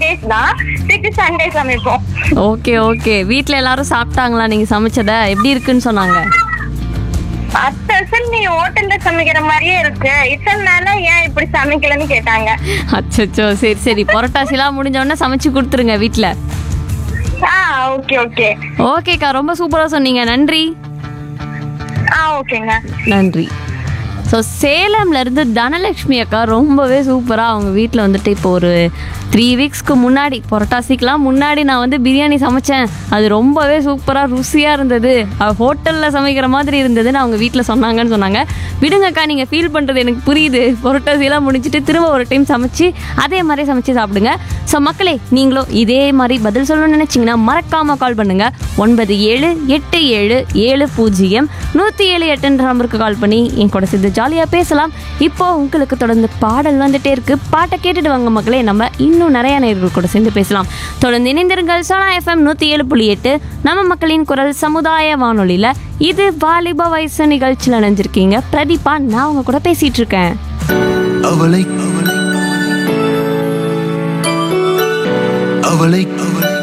days தான் திருப்பி Sunday சமைப்போம் ஓகே ஓகே வீட்ல எல்லாரும் சாப்பிட்டாங்களா நீங்க சமைச்சத எப்படி இருக்குன்னு சொன்னாங்க அத்தை சார் நீ ஹோட்டல்ல சமைக்கிற மாதிரியே இருக்கு இத்தனை நாளா ஏன் இப்படி சமைக்கலன்னு கேட்டாங்க அச்சச்சோ சரி சரி புரட்டாசிலாம் முடிஞ்ச உடனே சமைச்சு கொடுத்துருங்க வீட்ல ஆ ஓகே ஓகே ஓகேக்கா ரொம்ப சூப்பரா சொன்னீங்க நன்றி ஆ ஓகேங்க நன்றி ஸோ சேலம்ல இருந்து தனலட்சுமி அக்கா ரொம்பவே சூப்பராக அவங்க வீட்டில் வந்துட்டு இப்போ ஒரு த்ரீ வீக்ஸ்க்கு முன்னாடி புரட்டாசிக்கெலாம் முன்னாடி நான் வந்து பிரியாணி சமைச்சேன் அது ரொம்பவே சூப்பராக ருசியாக இருந்தது ஹோட்டலில் சமைக்கிற மாதிரி இருந்ததுன்னு அவங்க வீட்டில் சொன்னாங்கன்னு சொன்னாங்க விடுங்கக்கா நீங்கள் ஃபீல் பண்ணுறது எனக்கு புரியுது புரட்டாசியெல்லாம் முடிச்சுட்டு திரும்ப ஒரு டைம் சமைச்சு அதே மாதிரி சமைச்சு சாப்பிடுங்க ஸோ மக்களே நீங்களும் இதே மாதிரி பதில் சொல்லணும்னு நினச்சிங்கன்னா மறக்காமல் கால் பண்ணுங்க ஒன்பது ஏழு எட்டு ஏழு ஏழு பூஜ்ஜியம் நூற்றி ஏழு எட்டுன்ற நம்பருக்கு கால் பண்ணி என் கூட சேர்ந்து ஜாலியாக பேசலாம் இப்போ உங்களுக்கு தொடர்ந்து பாடல் வந்துட்டே இருக்கு பாட்டை கேட்டுட்டு வாங்க மக்களே நம்ம இன்னும் நிறைய நேர்கள் கூட சேர்ந்து பேசலாம் தொடர்ந்து இணைந்திருங்கள் சோனா எஃப்எம் நூற்றி ஏழு புள்ளி எட்டு நம்ம மக்களின் குரல் சமுதாய வானொலியில் இது வாலிப வயசு நிகழ்ச்சியில் நினைஞ்சிருக்கீங்க பிரதீபா நான் உங்க கூட பேசிட்டு இருக்கேன் அவளை அவளை அவளை